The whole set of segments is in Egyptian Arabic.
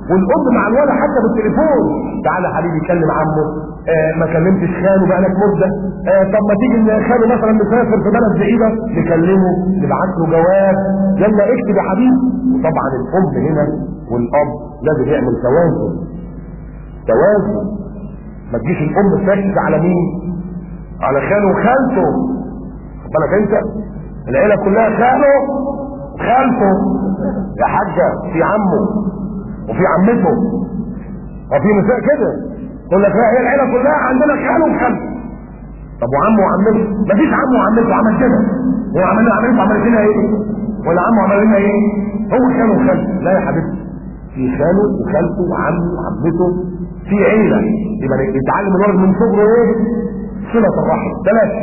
والام مع الولد حتى بالتليفون تعالى حبيبي كلم عمه آه ما كلمتش خاله بقالك مده آه طب ما تيجي خاله مثلا مسافر في بلد بعيده نكلمه نبعت له جواب يلا اكتب يا حبيبي وطبعا الام هنا والاب لازم يعمل توازن توازن ما تجيش الام تركز على مين على خاله وخالته خد بالك انت العيله كلها خاله خالته يا حاجه في عمه وفي عمته وفي نساء كده تقول لك لا هي العيله كلها عندنا خاله وخالته طب وعمه وعمته مفيش عمه وعمته عمل كده هو عمل لنا عملته عملت لنا ايه ولا عمه عمل لنا ايه هو خاله وخالته لا يا حبيبتي في خاله وخالته وعمه وعمته في عيله يبقى يتعلم الولد من صغره ايه صله الرحم ثلاثه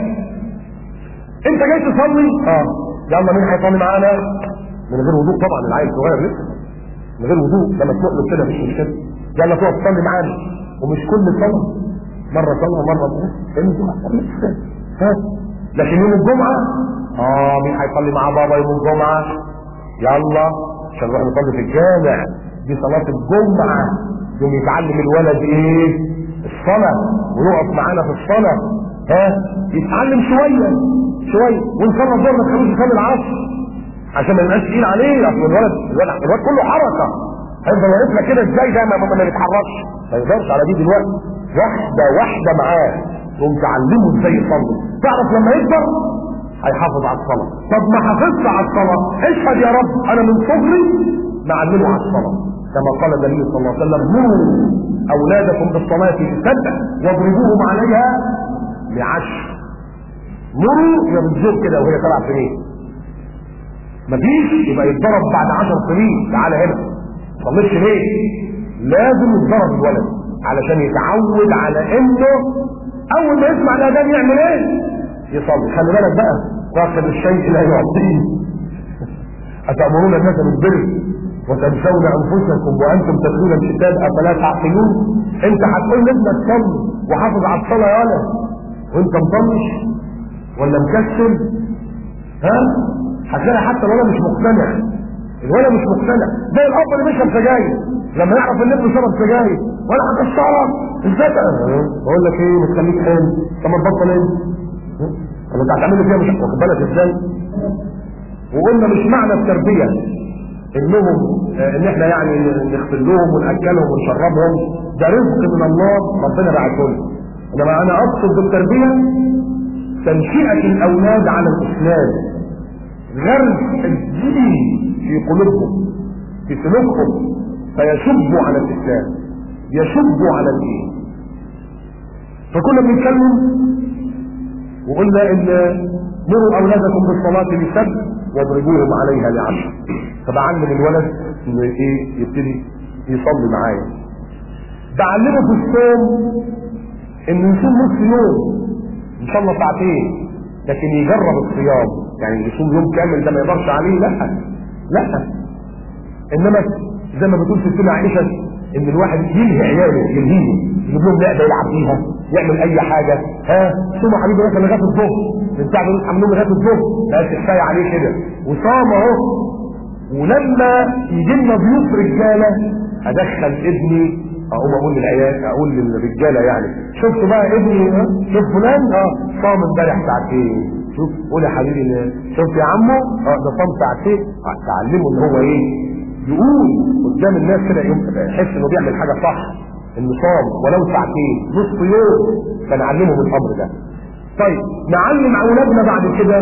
انت جاي تصلي اه يلا مين هيصلي معانا من غير وضوء طبعا العيل صغير لسه من غير وضوء لما تروح له كده مش مشكله يلا تقف تصلي معانا ومش كل صلاه مره صلاه ومره انت ها لكن يوم الجمعه اه مين هيصلي مع بابا يوم الجمعه يلا عشان نروح نصلي في الجامع دي صلاه الجمعه يوم يتعلم الولد ايه الصلاه ويقف معانا في الصلاه ها يتعلم شويه شويه وان صلى الظهر ما تخلوش يصلي العصر عشان ما يبقاش تقيل عليه اصل الولد الولد الولد كله حركه هيفضل واقف لك كده ازاي ده ما, ما بيتحركش ما يقدرش على دي دلوقتي واحده واحده معاه تقوم تعلمه ازاي يصلي تعرف لما يكبر هيحافظ على الصلاه طب ما حافظش على الصلاه اشهد يا رب انا من صغري معلمه على الصلاه كما قال النبي صلى الله عليه وسلم مروا اولادكم بالصلاه لسبع واضربوهم عليها لعشر مروا يا بالزوج كده وهي سبع سنين مفيش يبقى يتضرب بعد عشر سنين تعالى هنا ما تصليش ليه لازم يتضرب الولد علشان يتعود على انه اول ما يسمع الاذان يعمل ايه يصلي خلي بالك بقى واخد الشيء لا يعطيه اتامرون الناس بالبر وتنسون انفسكم وانتم تتلون الكتاب افلا تعقلون انت هتقول لابنك صلي وحافظ على الصلاه يا ولد وانت مطنش ولا مكسل ها هتلاقي حتى الولد مش مقتنع الولد مش مقتنع زي الاب اللي بيشرب سجاير لما يعرف ان ابنه شرب سجاير ولا هتشرب ازاي بقول لك ايه ما تخليك حلو طب ما تبطل ايه طب انت هتعمل فيها مش واخد بالك ازاي وقلنا مش معنى التربيه انهم ان احنا يعني نغسل لهم وناكلهم ونشربهم ده رزق من الله ربنا بعته لنا انما انا اقصد بالتربيه تنشئه الاولاد على الاسلام غرس الدين في قلوبهم في سلوكهم فيشبوا على الاسلام يشبوا على الدين فكنا بنتكلم وقلنا ان مروا اولادكم بالصلاه لسبع واضربوهم عليها لعشر فبعلم الولد انه ايه يبتدي يصلي معايا بعلمه في الصوم انه يصوم نص يوم ان شاء الله ساعتين لكن يجرب الصيام يعني يصوم يوم كامل ده ما يقدرش عليه لا لا انما زي ما بتقول ستنا عائشه ان الواحد يلهي عياله يلهيه يجيب لهم لعبه يلعب بيها يعمل اي حاجه ها صوم يا حبيبي مثلا لغايه الظهر من ساعه ما عاملين لغايه الظهر بقى كفايه عليه كده وصام اهو ولما يجي لنا ضيوف رجاله ادخل ابني اقوم اقول للعيال اقول للرجاله يعني شفت بقى ابني ها شوف فلان اه صام امبارح ساعتين شوف قول يا حبيبي شوف يا عمو اه ده صام ساعتين تعلمه ان هو ايه يقول قدام الناس كده يحس انه بيعمل حاجه صح انه صام ولو ساعتين نصف يوم فنعلمهم الامر ده طيب نعلم اولادنا بعد كده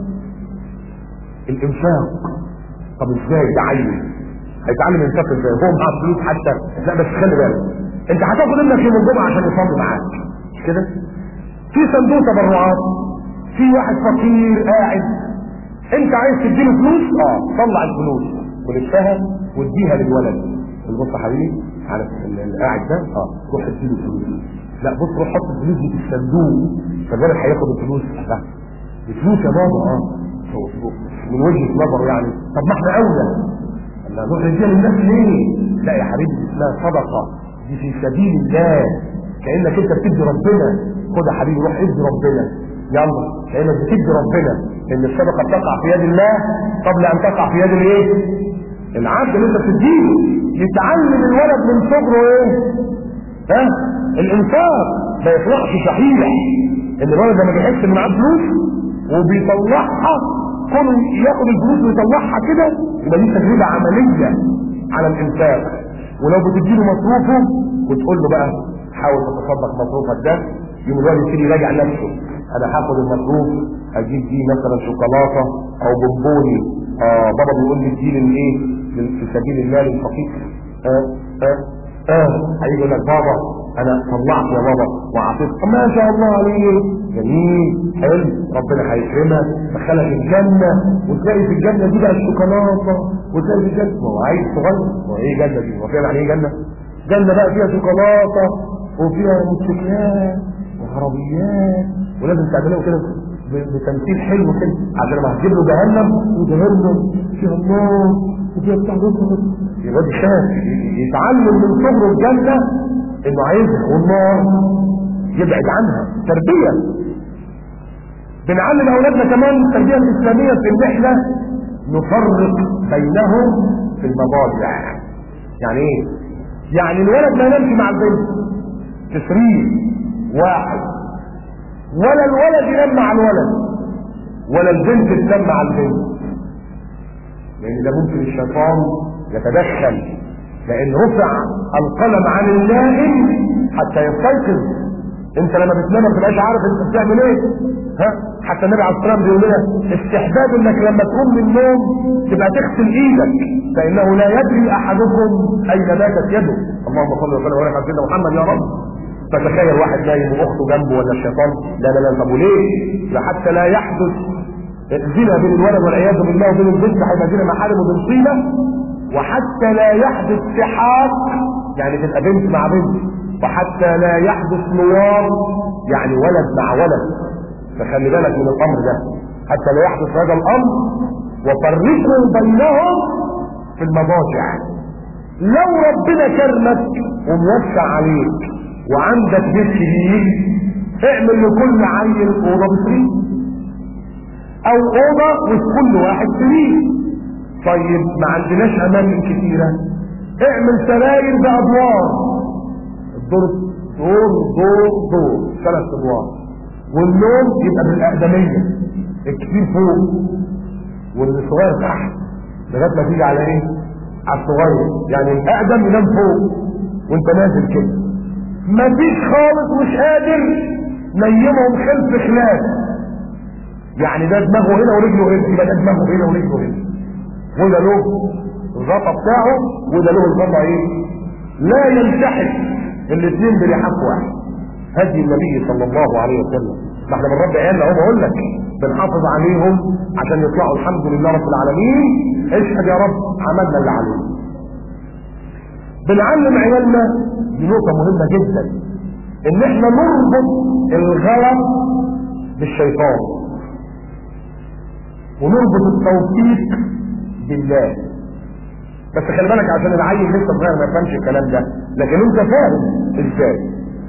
الانفاق طب ازاي ده عيل هيتعلم ينفق ازاي هو معاه فلوس حتى لا بس خلي بالك انت هتاخد ابنك يوم الجمعه عشان يصلي معاك مش كده في صندوق تبرعات في واحد فقير قاعد انت عايز تديله فلوس اه طلع الفلوس ولفها واديها للولد بص يا حبيبي على القاعد ده اه روح اديله فلوس لا بص روح حط الفلوس دي في الصندوق فالولد هياخد الفلوس لا الفلوس يا بابا اه من وجهه نظره يعني طب ما احنا اولى لا نروح نديها للناس ليه؟ لا يا حبيبي اسمها صدقه دي في سبيل الله كانك انت بتدي ربنا خد يا حبيبي روح ادي ربنا يلا كانك بتدي ربنا ان الصدقه بتقع في يد الله قبل ان تقع في يد الايه؟ العبد اللي انت بتديله يتعلم الولد من صغره ايه ها الانفاق ما يطلعش شحيح ان الولد لما بيحس ان معاه فلوس وبيطلعها كونه ياخد الفلوس ويطلعها كده يبقى دي تجربه عمليه على الانفاق ولو بتديله مصروفه وتقول له بقى حاول تتصدق مصروفك ده يوم الولد يبتدي يراجع نفسه انا هاخد المصروف اجيب دي مثلا شوكولاته او بونبوني اه بابا بيقول لي اديني الايه في سبيل الله للفقير اه اه اه هيجي يقول لك بابا انا طلعت يا بابا وعطيت ما شاء الله عليك جميل حلو ربنا هيكرمك دخلك الجنه وتلاقي في الجنه دي بقى الشوكولاته وتلاقي في الجنه ما هو عايز صغير ما هو ايه جنه دي هو فاهم يعني ايه جنه؟ جنه بقى فيها شوكولاته وفيها موتوسيكلات وعربيات ولازم تعملها كده بتمثيل حلو كده عشان لما هتجيب له جهنم وجهنم فيها النار وفيها بتاع يبقى دي شاف يتعلم من صغره الجنه انه عايزها والنار يبعد عنها تربيه بنعلم اولادنا كمان التربيه الاسلاميه في ان احنا نفرق بينهم في المضاجع يعني ايه؟ يعني الولد ما ينامش مع البنت في سرير واحد ولا الولد ينام مع الولد ولا البنت تنام مع البنت لان ده ممكن الشيطان يتدخل لان رفع القلم عن النائم حتى يستيقظ انت لما بتنام ما بتبقاش عارف انت بتعمل ايه ها حتى النبي عليه الصلاه والسلام بيقول لنا استحباب انك لما تقوم من النوم تبقى تغسل ايدك فانه لا يدري احدكم اين باتت يده اللهم صل وسلم وبارك على سيدنا محمد يا رب فتخيل واحد نايم واخته جنبه ولا الشيطان لا لا لا طب وليه؟ حتى لا يحدث زنا بين الولد والعياذ بالله وبين البنت هيبقى زنا محارم وبنصيبه وحتى لا يحدث سحاق يعني تبقى بنت مع بنت وحتى لا يحدث نوار يعني ولد مع ولد فخلي بالك من الامر ده حتى لا يحدث هذا الامر وفرقوا بينهم في المضاجع لو ربنا كرمك وموسع عليك وعندك بيت كبير اعمل لكل عيل اوضه بسرير او اوضه وكل واحد سرير طيب ما عندناش اماكن كتيره اعمل سراير بادوار الدور دور دور دور ثلاث ادوار والنوم يبقى بالاقدميه الكتير فوق والصغير تحت لغايه ما تيجي على ايه؟ على الصغير يعني الاقدم ينام فوق وانت نازل كده مفيش خالص مش قادر نيمهم خلف خلاف يعني ده دماغه هنا ورجله هنا يبقى ده دماغه هنا ورجله هنا وده له الغطا بتاعه وده له الغطا ايه لا يلتحق الاثنين بلحاف واحد هدي النبي صلى الله عليه وسلم ما احنا بنربي عيالنا اهو بقول لك بنحافظ عليهم عشان يطلعوا الحمد لله رب العالمين اشهد يا رب عملنا اللي علينا بنعلم عيالنا دي نقطة مهمة جدا ان احنا نربط الغلط بالشيطان ونربط التوفيق بالله بس خلي بالك عشان العيل لسه صغير ما يفهمش الكلام ده لكن انت فاهم ازاي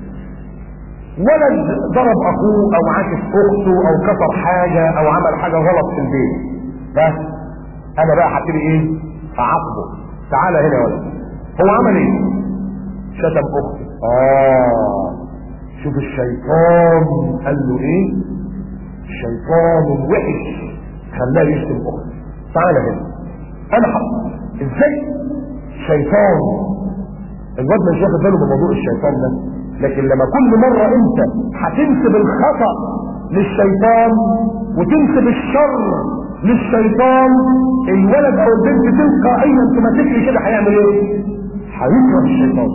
ولد ضرب اخوه او عاكس اخته او كسر حاجه او عمل حاجه غلط في البيت بس انا بقى هبتدي ايه اعاقبه تعالى هنا يا ولد هو عمل ايه شتم اخته اه شوف الشيطان قال له ايه الشيطان الوحش خلاه يشتم اخته تعالى هنا انا حق ازاي شيطان الواد مش واخد باله من موضوع الشيطان ده لكن لما كل مرة انت هتنسب الخطأ للشيطان وتنسب الشر للشيطان الولد او البنت تلقائيا اوتوماتيكلي كده هيعمل ايه؟ هيكره الشيطان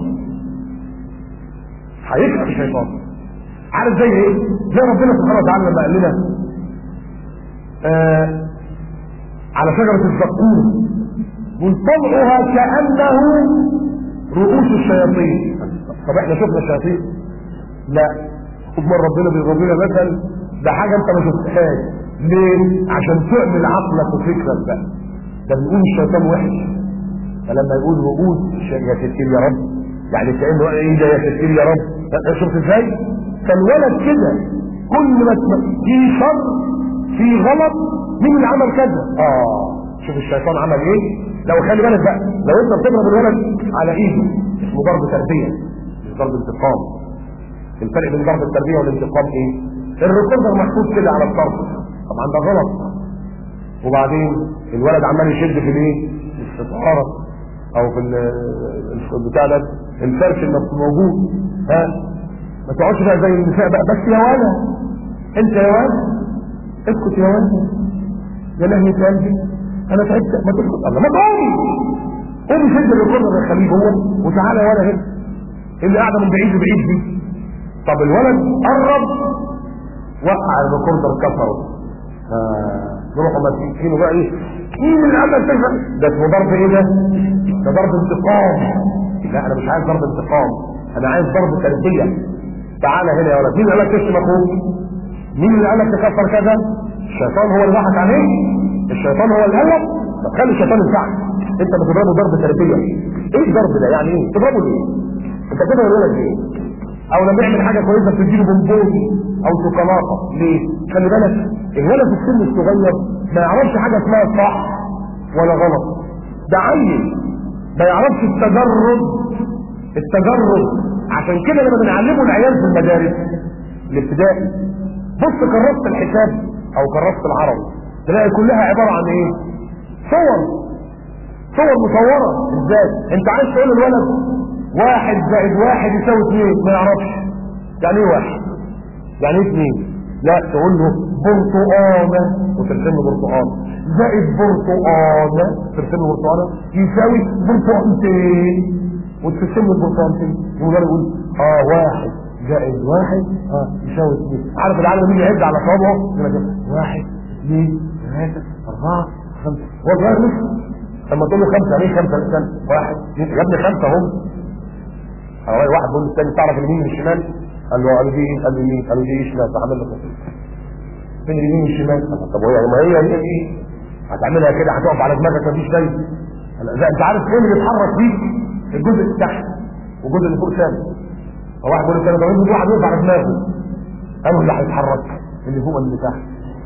هيكره الشيطان عارف زي ايه؟ زي ربنا سبحانه وتعالى لما قال لنا آه على شجرة الزقوم طلعها كأنه رؤوس الشياطين طب احنا شفنا الشياطين لا امال ربنا بيضرب لنا مثل ده حاجه انت ما شفتهاش ليه عشان تعمل عقلك وفكرك بقى ده بيقول الشيطان وحش فلما يقول رؤوس يا ستير يا رب يعني كانه ايه ده يا ستير يا رب شفت ازاي فالولد كده كل ما في شر في غلط مين اللي عمل كذا اه شوف الشيطان عمل ايه لو خلي بالك بقى لو انت بتضرب الولد على ايده اسمه ضرب تربيه مش ضرب انتقام الفرق بين ضرب التربيه والانتقام ايه؟ الريكوردر محطوط كده على الطرف طبعا ده غلط وبعدين الولد عمال يشد في الايه؟ الستاره او في البتاع ده الفرش اللي موجود ها ما تقعدش بقى زي النساء بقى بس يا ولد انت يا ولد اسكت يا ولد يا لهوي قلبي انا تعبت ما تسكت الله ما تقومي قومي شد الريكوردر يا خليل هو وتعالى يا ولد هنا اللي قاعده من بعيد لبعيد دي طب الولد قرب وقع الريكوردر كسره آه. نروحوا ماسكينه بقى ايه مين اللي عمل كده ده اسمه ضرب ايه ده ده ضرب انتقام لا انا مش عايز ضرب انتقام انا عايز ضرب تربيه تعالى هنا يا ولد مين اللي قال لك تشتم اخوك مين اللي قال لك تكسر كذا الشيطان هو اللي ضحك عليك الشيطان هو اللي قال لك طب خلي الشيطان ينفعك انت بتضربه ضرب تربيه ايه الضرب ده يعني ايه تضربه ليه انت كده الولد ليه او لما يعمل حاجه كويسه بتديله بونبون او شوكولاته ليه خلي بالك الولد في السن الصغير ما يعرفش حاجه اسمها صح ولا غلط ده عيل ما يعرفش التجرد التجرد عشان كده لما بنعلمه العيال في المدارس الابتدائي بص كراسه الحساب او كراسه العربي تلاقي كلها عباره عن ايه صور صور مصوره ازاي انت عايز تقول الولد واحد زائد واحد يساوي اثنين ما يعرفش يعني ايه واحد يعني ايه اثنين لا تقول له برتقانه وترسم له برتقانه زائد برتقانه ترسم له برتقانه يساوي برتقانتين وترسم له برتقانتين يقول يقول اه واحد زائد واحد اه يساوي اثنين عارف العالم مين يعد على صوابعه يقول لك واحد اثنين ثلاثه اربعه خمسه هو صغير لسه لما تقول له خمسه ليه خمسه استنى واحد اثنين يا ابني خمسه هم واحد بيقول للثاني تعرف اليمين من الشمال قال له قال له دي قال له يمين قال له دي شمال فعمل له كده فين اليمين والشمال طب هو يعني ما هي هي دي هتعملها كده هتقف على دماغك مفيش شيء لا انت عارف ايه اللي بيتحرك فيك الجزء اللي تحت والجزء اللي فوق ثاني فواحد بيقول للثاني طب انت واحد يقف على دماغه قالوا اللي هيتحرك اللي فوق اللي تحت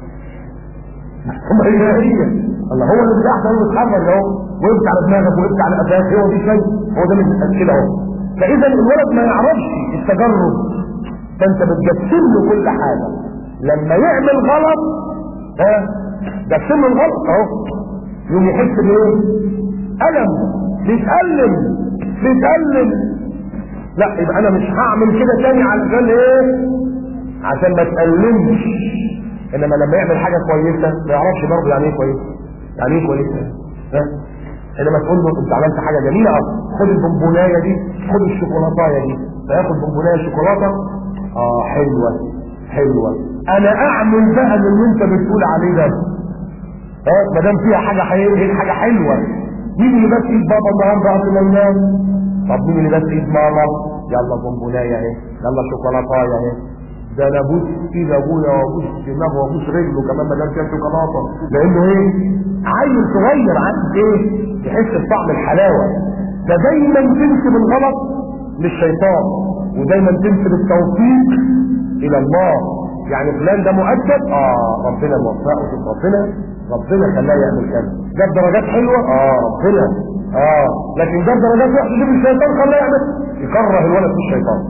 هم هي هي الله هو اللي تحت هو اللي بيتحرك اهو وقفت على دماغك وقفت على قفاك هو دي شيء هو ده اللي بيتاكد اهو فاذا الولد ما يعرفش التجرد فانت بتجسم له كل حاجه لما يعمل غلط ها جسم له الغلط اهو يوم يحس بايه الم بيتالم بيتالم لا يبقى انا مش هعمل كده تاني علشان ايه عشان ما تألمش انما لما يعمل حاجه كويسه ما يعرفش برضه يعني ايه كويسه يعني ايه كويسه ها انما تقول له انت عملت حاجه جميله اه خد البونبونايه دي خد الشوكولاتايه دي فياخد بونبونايه شوكولاته اه حلوه حلوه انا اعمل بقى اللي انت بتقول عليه ده اه ما دام فيها حاجه حلوه حاجه حلوه مين اللي بس ايد بابا النهارده قبل ما ينام طب مين اللي بس ايد ماما يلا بونبونايه اهي يلا شوكولاتايه اهي ده انا ابوس ايد ابويا وابوس دماغه وابوس رجله كمان ما دام فيها شوكولاته لانه ايه عيل صغير عايز ايه يحس بطعم الحلاوه ده دايما تنسب الغلط للشيطان ودايما تنسب التوفيق الى الله يعني فلان ده مؤدب اه ربنا موفقه شوف ربنا ربنا خلاه يعمل كذا جاب درجات حلوه اه ربنا اه لكن جاب درجات وحشه شوف الشيطان خلاه يعمل يكره الولد في الشيطان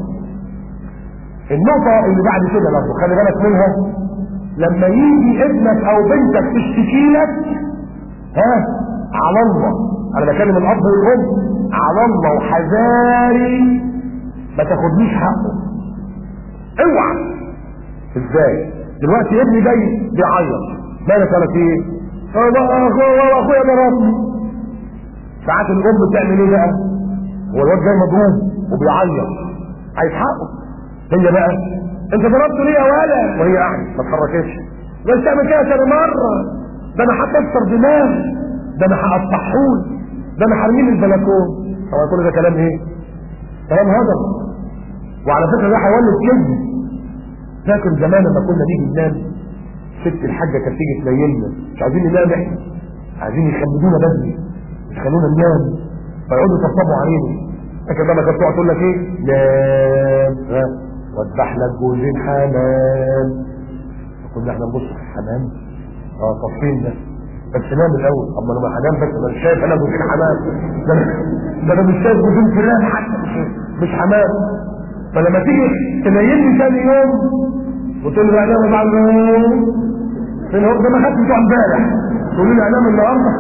النقطة اللي بعد كده برضه خلي بالك منها لما يجي ابنك او بنتك تشتكي لك ها على الله انا بكلم الاب والام على الله وحذاري ما تاخدنيش حقه اوعى ازاي دلوقتي ابني جاي بيعيط مالك انا في ايه انا اخويا اخويا ضربني ساعات الام بتعمل ايه بقى هو الواد جاي مضروب وبيعيط عايز حقه هي بقى انت ضربته ليه يا ولد وهي قاعده ما تحركش بس تعمل كده تاني مره ده انا هكسر دماغي ده انا هقطعهولي ده انا هرميه من البلكون طبعا كل ده كلام ايه؟ كلام هدر وعلى فكره ده هيولد كذب فاكر زمان لما كنا نيجي ننام ست الحاجه كانت تيجي تنيمنا مش عايزين ننام احنا عايزين يخمدونا بدري مش يخلونا ننام فيقعدوا يطبطبوا علينا فاكر لما كانت تقعد تقول لك ايه؟ نام ها واذبح لك جوزين حمام كنا احنا نبص في الحمام اه طب فين ده؟ بس نام الاول طب ما انا هنام بس انا مش شايف انا جوزين حمام ده انا ده انا مش شايف جوزين فلان حتى مش مش حمام فلما تيجي تنيمني ثاني يوم وتقول لي انام بعد فين هو ده ما خدت بتوع امبارح تقول لي انام النهارده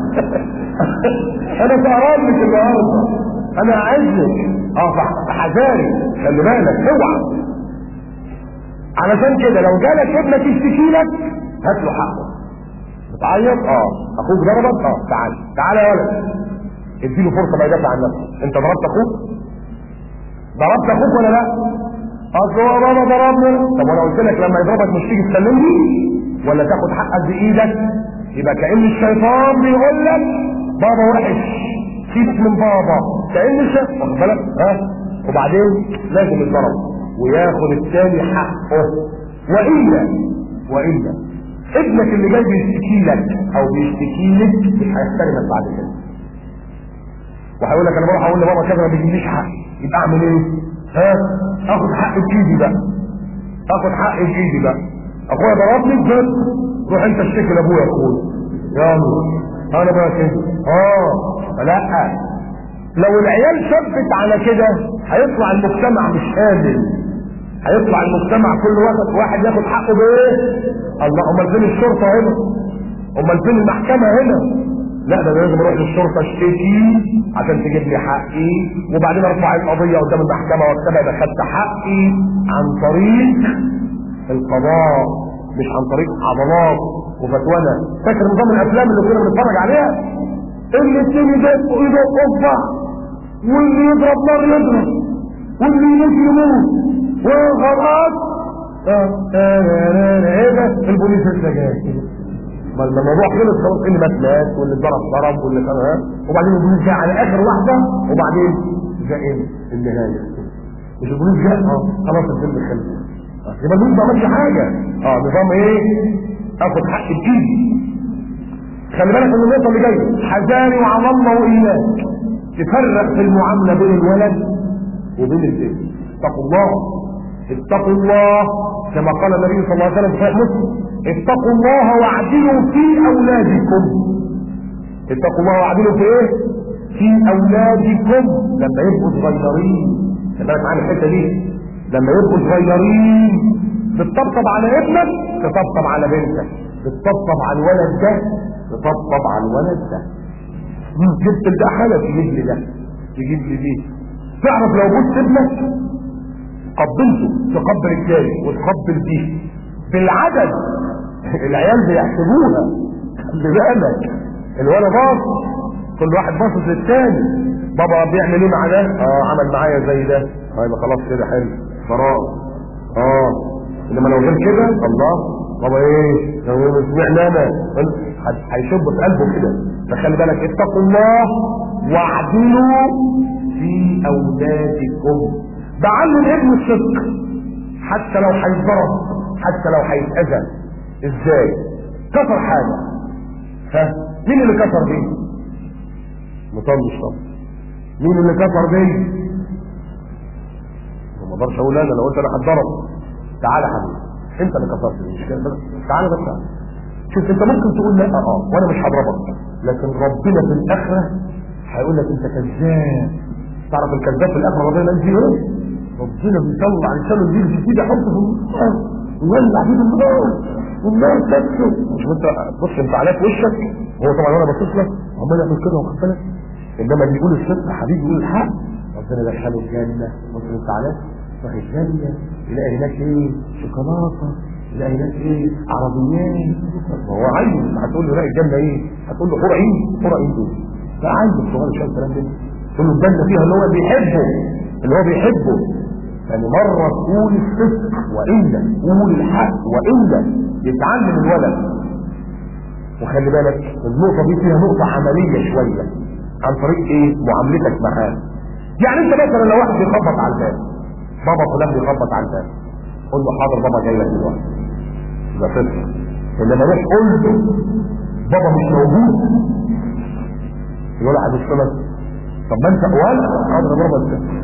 انا سهران مش النهارده انا عايزك اه حذاري خلي بالك اوعى علشان كده لو جالك ابنك يشتكي لك هات له حقه بتعيط اه اخوك ضربك اه تعال تعال يا ولد اديله فرصه ما يدافع عن نفسه انت ضربت اخوك ضربت اخوك ولا لا اصل هو بابا ضربني طب وانا قلت لك لما يضربك مش تيجي تسلمني ولا تاخد حقك بايدك يبقى كان الشيطان بيقول لك بابا وحش سيبك من بابا كان الشيطان واخد بالك ها وبعدين لازم يتضرب وياخد التاني حقه والا والا ابنك اللي جاي بيشتكي لك او بيشتكي لك مش هيحترمك بعد كده وهيقول لك انا بروح اقول لبابا كذا ما بيجيبليش حق يبقى اعمل ايه؟ ها؟ اخد حق بايدي بقى اخد حق بايدي بقى اخويا ضربني بجد روح انت اشتكي لابويا يا اخويا يلا انا بقى كده اه لا لو العيال ثبت على كده هيطلع المجتمع مش قادر هيطلع المجتمع كل واحد واحد ياخد حقه بايه؟ الله امال فين الشرطه هنا؟ امال فين المحكمه هنا؟ لا ده أنا لازم اروح للشرطه اشتكي عشان تجيب لي حقي وبعدين ارفع القضيه قدام المحكمه واكتبها اذا خدت حقي عن طريق القضاء مش عن طريق عضلات وفتوانة فاكر نظام الافلام اللي كنا بنتفرج عليها اللي التاني يدق ايده قبع واللي يضرب نار يضرب واللي يموت يموت وخلاص ايه ده البوليس لسه جاي ما الموضوع خلص خلاص اللي مات مات واللي اتضرب ضرب واللي كان ها وبعدين البوليس جاء على اخر واحده وبعدين جاء ايه النهايه مش البوليس جاء اه خلاص الفيلم خلص يبقى البوليس ما عملش حاجه اه نظام ايه اخد حق بايدي خلي بالك من النقطه اللي جايه حذاري وعظ الله واياك تفرق في المعامله بين الولد وبين الابن اتقوا الله اتقوا الله كما قال النبي صلى الله عليه وسلم في صحيح مسلم اتقوا الله واعدلوا في اولادكم اتقوا الله واعدلوا في ايه في اولادكم لما يبقوا صغيرين خلي بالك معانا الحته دي لما يبقوا صغيرين تطبطب على ابنك تطبطب على بنتك تطبطب على الولد ده تطبطب على الولد ده جبت ده حاجه تجيب لي ده تجيب لي دي تعرف لو بص ابنك قبلته تقبل الجاي وتقبل دي بالعدد العيال بيحسبوها خلي بالك الولد باص كل واحد باصص للتاني بابا بيعمل ايه مع ده؟ اه عمل معايا زي ده اه يبقى خلاص كده حلو فراغ اه انما لو كان كده الله بابا ايه؟ لو سمعنا انا هيشب في قلبه كده فخلي بالك اتقوا الله واعدلوا في اولادكم بعلم ابن الصدق حتى لو هيتضرب حتى لو هيتأذى ازاي كسر حاجة ها مين اللي كسر دي مطنش طب مين اللي كسر دي ما اقدرش اقول انا لو قلت انا هتضرب تعالى يا حبيبي انت اللي كسرت دي مش كده تعالى بس تعالى. شوف انت ممكن تقول لا اه وانا مش هضربك لكن ربنا في الاخره هيقول لك انت كذاب تعرف الكذاب في الاخره ربنا ينزل ايه ربنا بيطلع لسانه يجيب في ايده يحطه في النار ويولع بيه النار والنار تكسر مش انت بص انت عليك وشك هو طبعا وانا باصص لك عمال يعمل كده واخد بالك انما اللي يقول الصدق حبيبي يقول الحق ربنا دخله الجنه بص انت عليك راح الجنه يلاقي هناك ايه شوكولاته يلاقي هناك ايه عربيات هو عايز هتقول له لا الجنه ايه هتقول له حور عين حور عين دول لا عايز الصغير شايف الكلام ده تقول له الجنه فيها اللي هو بيحبه اللي هو بيحبه يعني مرة تقول الصدق وإلا قول الحق وإلا يتعلم الولد وخلي بالك النقطة دي فيها نقطة عملية شوية عن طريق ايه معاملتك معاه يعني انت مثلا لو واحد بيخبط على الباب بابا فلان بيخبط على الباب قول له حاضر بابا جاي لك دلوقتي يبقى صدق انما روح قول له بابا مش موجود يقول له هبص لك طب ما انت ولا حاضر بابا الصدق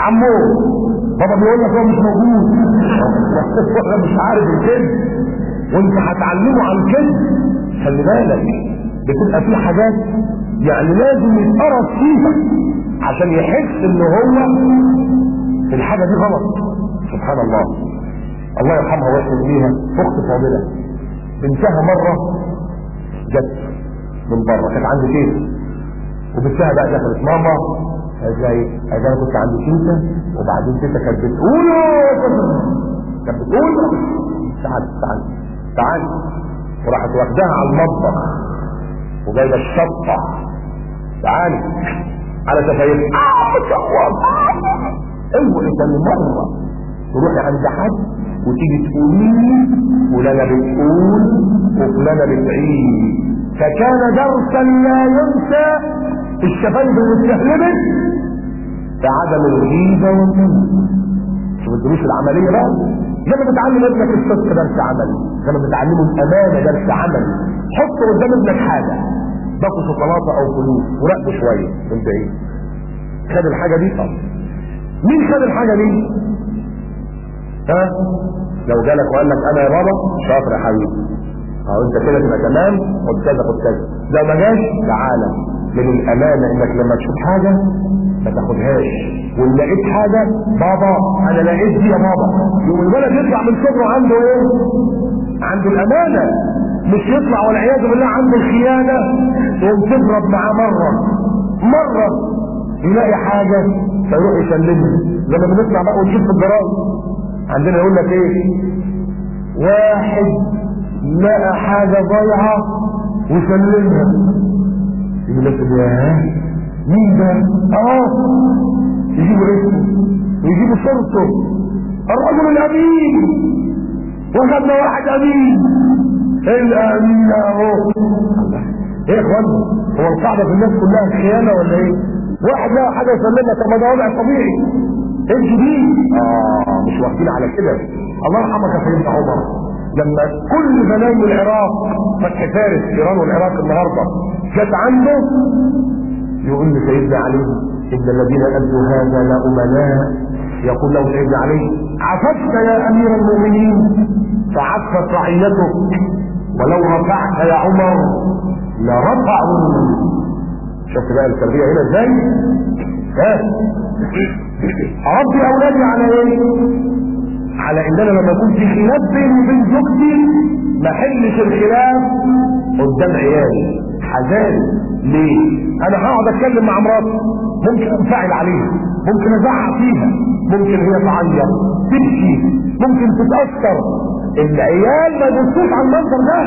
عمو بابا بيقول لك هو مش موجود ولا مش عارف الكلمه وانت هتعلمه عن كده خلي بالك بتبقى في حاجات يعني لازم يتقرص فيها عشان يحس ان هو الحاجه دي غلط سبحان الله الله يرحمها ويحسن بيها اخت فاضله بنتها مره جت من بره كانت عندي كيس وبنتها بقى دخلت ماما ازاي انا كنت عند تيتا وبعدين تيتا كانت بتقول كانت بتقول تعال تعال تعال وراحت واخداها على المطبخ وجايبه الشطه تعالي على شفايفها اوعي تاني مره تروحي عند حد وتيجي تقولي فلانه بتقول وفلانه بتعيد فكان درسا لا ينسى في الشفايف المستهلبه بعدم الغيبه والنمو شوف الدروس العمليه بقى زي ما بتعلم ابنك الصدق درس عملي زي ما بتعلمه الامانه درس عملي حط قدام ابنك حاجه باكو شوكولاته او فلوس وراقبه شويه من بعيد خد الحاجه دي طب مين خد الحاجه دي؟ ها؟ لو جالك وقال لك انا يا بابا شاطر يا حبيبي اهو انت كده تبقى تمام خد كذا خد كذا لو ما جاش تعالى من الامانه انك لما تشوف حاجه ما تاخدهاش وان لقيت حاجه بابا انا لقيت دي يا بابا يقوم الولد يطلع من صدره عنده ايه؟ عنده الامانه مش يطلع والعياذ بالله عنده الخيانه تقوم تضرب معاه مره مره يلاقي حاجه فيروح يسلمها لما بنطلع بقى ونشوف في الجرايد عندنا يقول لك ايه؟ واحد لقى حاجه ضايعه وسلمها يقول لك ياه مين ده؟ اه يجيبوا اسمه ويجيبوا صورته الرجل الامين وخدنا واحد امين الامين اهو ايه يا اخوانا هو القاعده في الناس كلها خيانه ولا ايه؟ واحد لقى حاجه يسلمها طب ما ده وضع طبيعي انتوا دي اه مش واخدين على كده الله يرحمك يا سيدنا عمر لما كل بنايم العراق فتح فارس ايران والعراق النهارده جت عنده يقول لسيدنا علي ان الذين ادوا هذا لا امناء يقول له سيدنا علي عففت يا امير المؤمنين فعفت رعيتك ولو رفعت يا عمر لرفعوا شفت بقى التربيه هنا ازاي؟ ها اربي اولادي على ايه؟ على ان انا لما يكون في خلاف بيني وبين زوجتي ما احلش الخلاف قدام عيالي حزان ليه؟ انا هقعد اتكلم مع مراتي ممكن انفعل عليها ممكن ازعق فيها ممكن هي تعيط تبكي ممكن تتاثر العيال ما يبصوش على المنظر ده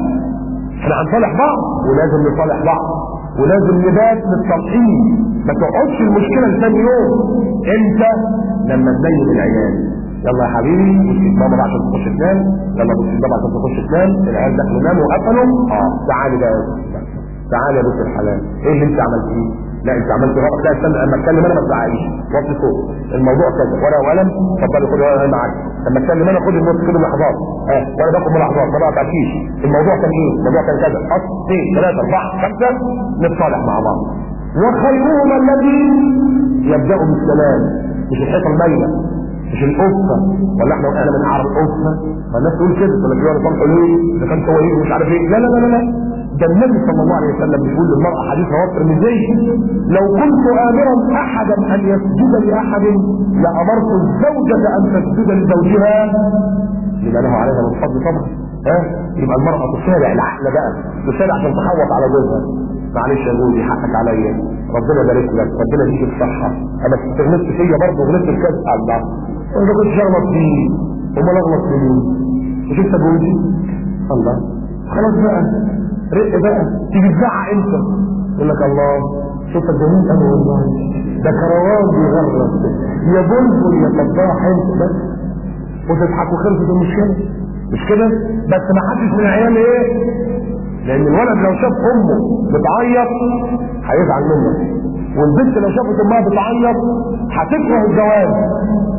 احنا هنصالح بعض ولازم نصالح بعض ولازم نبات للتصحيح ما تقعدش المشكله لثاني يوم انت لما تبين العيال يلا يا حبيبي بص بابا عشان تخش تنام يلا بص بابا عشان تخش تنام العيال دخلوا ناموا وقفلوا اه تعالي بقى تعالي يا بنت الحلال ايه اللي انت عملتيه؟ لا انت عملت غلط لا استنى اما اتكلم انا ما تزعقليش وطي صوت الموضوع كذا ورقه وقلم اتفضلي خدي ورقه معاك لما اتكلم انا خد النص كده ملاحظات ها وانا باخد ملاحظات ما بقطعكيش الموضوع كان ايه؟ الموضوع كان كذا اصل اثنين ثلاثه اربعه خمسه نتصالح مع بعض وخيرهم الذي يبدا بالسلام مش الحيطه المايله مش القفه ولا احنا وقعنا من عرض القفه فالناس تقول كده تقول لك يا صالح ليه؟ ده كان هو ايه ومش عارف ايه لا لا لا لا, لا. ده النبي صلى الله عليه وسلم بيقول للمرأة حديث رواه الترمذي لو كنت آمرا أحدا أن يسجد لأحد لأمرت الزوجة أن تسجد لزوجها لما له عليها من فضل طبعا ها يبقى المرأة تسارع العقل بقى تسارع عشان تحوط على جوزها معلش يا جوزي حقك عليا ربنا يبارك لك ربنا يديك الصحة أنا غلطت فيا برضه غلطت في كذا الله أنا كنت أغلط فيه أمال أغلط في مين؟ مش أنت جوزي؟ الله خلاص بقى رق بقى تيجي تزعق انت يقول لك الله صوتك جميل قوي والله ده كروان بيغرب يا بلبل يا صباح انت بس وتضحك وخلصت المشكله مش كده بس ما حدش من العيال ايه لان الولد لو شاف امه بتعيط هيزعل منك والبنت لو شافت امها بتعيط هتكره الزواج